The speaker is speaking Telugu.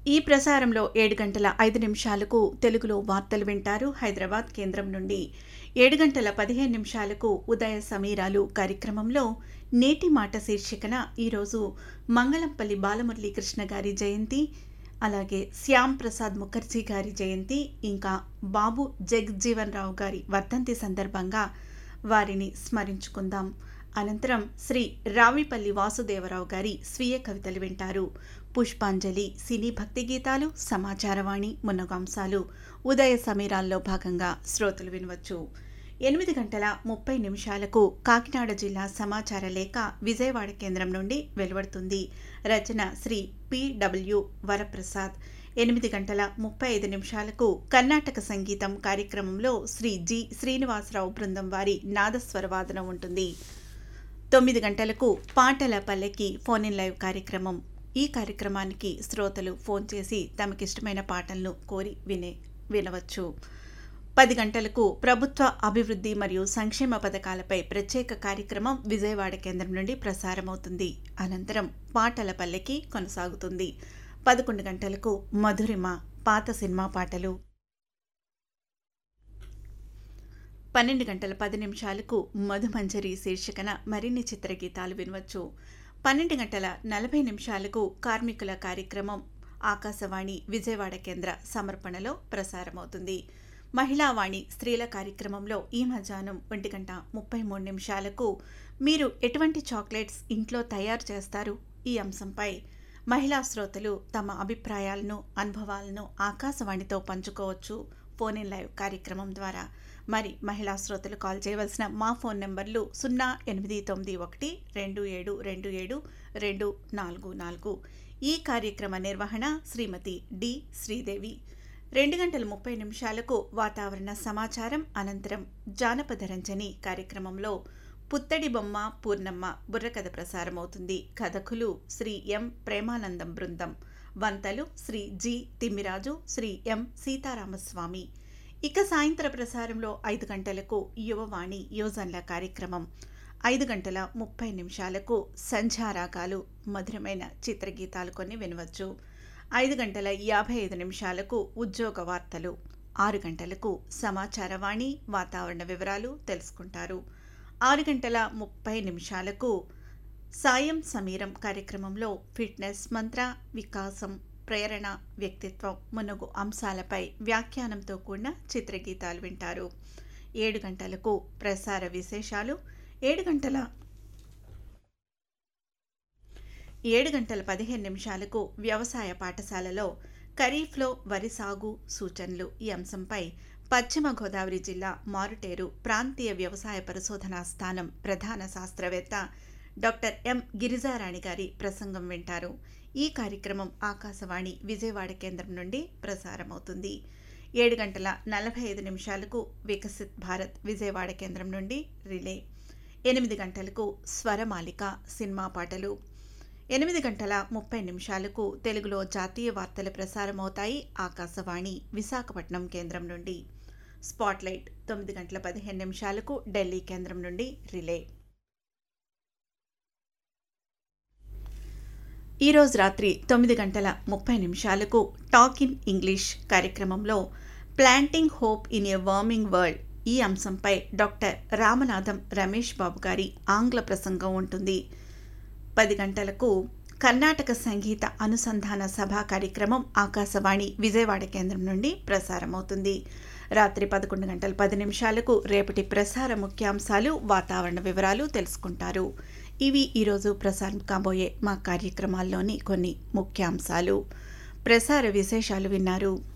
ఈ ప్రసారంలో ఏడు గంటల ఐదు నిమిషాలకు తెలుగులో వార్తలు వింటారు హైదరాబాద్ కేంద్రం నుండి ఏడు గంటల పదిహేను నిమిషాలకు ఉదయ సమీరాలు కార్యక్రమంలో నేటి మాట శీర్షికన ఈరోజు మంగళంపల్లి బాలమురళీకృష్ణ గారి జయంతి అలాగే శ్యామ్ ప్రసాద్ ముఖర్జీ గారి జయంతి ఇంకా బాబు జగ్జీవన్ రావు గారి వర్ధంతి సందర్భంగా వారిని స్మరించుకుందాం అనంతరం శ్రీ రావిపల్లి వాసుదేవరావు గారి స్వీయ కవితలు వింటారు పుష్పాంజలి సినీ భక్తి గీతాలు సమాచారవాణి మున్నగాంశాలు ఉదయ సమీరాల్లో భాగంగా శ్రోతలు వినవచ్చు ఎనిమిది గంటల ముప్పై నిమిషాలకు కాకినాడ జిల్లా సమాచార లేఖ విజయవాడ కేంద్రం నుండి వెలువడుతుంది రచన శ్రీ పిడబ్ల్యూ వరప్రసాద్ ఎనిమిది గంటల ముప్పై ఐదు నిమిషాలకు కర్ణాటక సంగీతం కార్యక్రమంలో శ్రీ జి శ్రీనివాసరావు బృందం వారి నాదస్వర వాదన ఉంటుంది తొమ్మిది గంటలకు పాటల పల్లెకి ఫోన్ ఇన్ లైవ్ కార్యక్రమం ఈ కార్యక్రమానికి శ్రోతలు ఫోన్ చేసి తమకిష్టమైన పాటలను కోరి వినే వినవచ్చు పది గంటలకు ప్రభుత్వ అభివృద్ధి మరియు సంక్షేమ పథకాలపై ప్రత్యేక కార్యక్రమం విజయవాడ కేంద్రం నుండి ప్రసారమవుతుంది అనంతరం పాటల పల్లెకి కొనసాగుతుంది పదకొండు గంటలకు మధురిమ పాత సినిమా పాటలు పన్నెండు గంటల పది నిమిషాలకు మధుమంజరి శీర్షికన మరిన్ని చిత్రగీతాలు వినవచ్చు పన్నెండు గంటల నలభై నిమిషాలకు కార్మికుల కార్యక్రమం ఆకాశవాణి విజయవాడ కేంద్ర సమర్పణలో ప్రసారమవుతుంది మహిళావాణి స్త్రీల కార్యక్రమంలో ఈ మధ్యాహ్నం ఒంటి గంట ముప్పై మూడు నిమిషాలకు మీరు ఎటువంటి చాక్లెట్స్ ఇంట్లో తయారు చేస్తారు ఈ అంశంపై మహిళా శ్రోతలు తమ అభిప్రాయాలను అనుభవాలను ఆకాశవాణితో పంచుకోవచ్చు ఫోన్ ఇన్ లైవ్ కార్యక్రమం ద్వారా మరి మహిళా శ్రోతలు కాల్ చేయవలసిన మా ఫోన్ నెంబర్లు సున్నా ఎనిమిది తొమ్మిది ఒకటి రెండు ఏడు రెండు ఏడు రెండు నాలుగు నాలుగు ఈ కార్యక్రమ నిర్వహణ శ్రీమతి డి శ్రీదేవి రెండు గంటల ముప్పై నిమిషాలకు వాతావరణ సమాచారం అనంతరం జానపద రంజని కార్యక్రమంలో పుత్తడి బొమ్మ పూర్ణమ్మ బుర్రకథ ప్రసారమవుతుంది కథకులు శ్రీ ఎం ప్రేమానందం బృందం వంతలు శ్రీ జి తిమ్మిరాజు శ్రీ ఎం సీతారామస్వామి ఇక సాయంత్ర ప్రసారంలో ఐదు గంటలకు యువవాణి యోజన్ల కార్యక్రమం ఐదు గంటల ముప్పై నిమిషాలకు సంధ్యారాగాలు మధురమైన చిత్రగీతాలు కొన్ని వినవచ్చు ఐదు గంటల యాభై ఐదు నిమిషాలకు ఉద్యోగ వార్తలు ఆరు గంటలకు సమాచారవాణి వాతావరణ వివరాలు తెలుసుకుంటారు ఆరు గంటల ముప్పై నిమిషాలకు సాయం సమీరం కార్యక్రమంలో ఫిట్నెస్ మంత్ర వికాసం ప్రేరణ వ్యక్తిత్వం మునుగు అంశాలపై వ్యాఖ్యానంతో కూడిన చిత్రగీతాలు వింటారు ఏడు గంటలకు ప్రసార విశేషాలు ఏడు గంటల ఏడు గంటల పదిహేను నిమిషాలకు వ్యవసాయ పాఠశాలలో ఖరీఫ్లో వరి సాగు సూచనలు ఈ అంశంపై పశ్చిమ గోదావరి జిల్లా మారుటేరు ప్రాంతీయ వ్యవసాయ పరిశోధనా స్థానం ప్రధాన శాస్త్రవేత్త డాక్టర్ ఎం గిరిజారాణి గారి ప్రసంగం వింటారు ఈ కార్యక్రమం ఆకాశవాణి విజయవాడ కేంద్రం నుండి ప్రసారమవుతుంది ఏడు గంటల నలభై ఐదు నిమిషాలకు వికసిత్ భారత్ విజయవాడ కేంద్రం నుండి రిలే ఎనిమిది గంటలకు స్వరమాలిక సినిమా పాటలు ఎనిమిది గంటల ముప్పై నిమిషాలకు తెలుగులో జాతీయ వార్తలు ప్రసారమవుతాయి ఆకాశవాణి విశాఖపట్నం కేంద్రం నుండి స్పాట్లైట్ తొమ్మిది గంటల పదిహేను నిమిషాలకు ఢిల్లీ కేంద్రం నుండి రిలే ఈరోజు రాత్రి తొమ్మిది గంటల ముప్పై నిమిషాలకు టాక్ ఇన్ ఇంగ్లీష్ కార్యక్రమంలో planting hope in a warming world ఈ అంశంపై డాక్టర్ రామనాథం రమేష్ బాబు గారి ఆంగ్ల ప్రసంగం ఉంటుంది పది గంటలకు కర్ణాటక సంగీత అనుసంధాన సభ కార్యక్రమం ఆకాశవాణి విజయవాడ కేంద్రం నుండి ప్రసారమవుతుంది రాత్రి పదకొండు గంటల పది నిమిషాలకు రేపటి ప్రసార ముఖ్యాంశాలు వాతావరణ వివరాలు తెలుసుకుంటారు ఇవి ఈరోజు ప్రసారం కాబోయే మా కార్యక్రమాల్లోని కొన్ని ముఖ్యాంశాలు ప్రసార విశేషాలు విన్నారు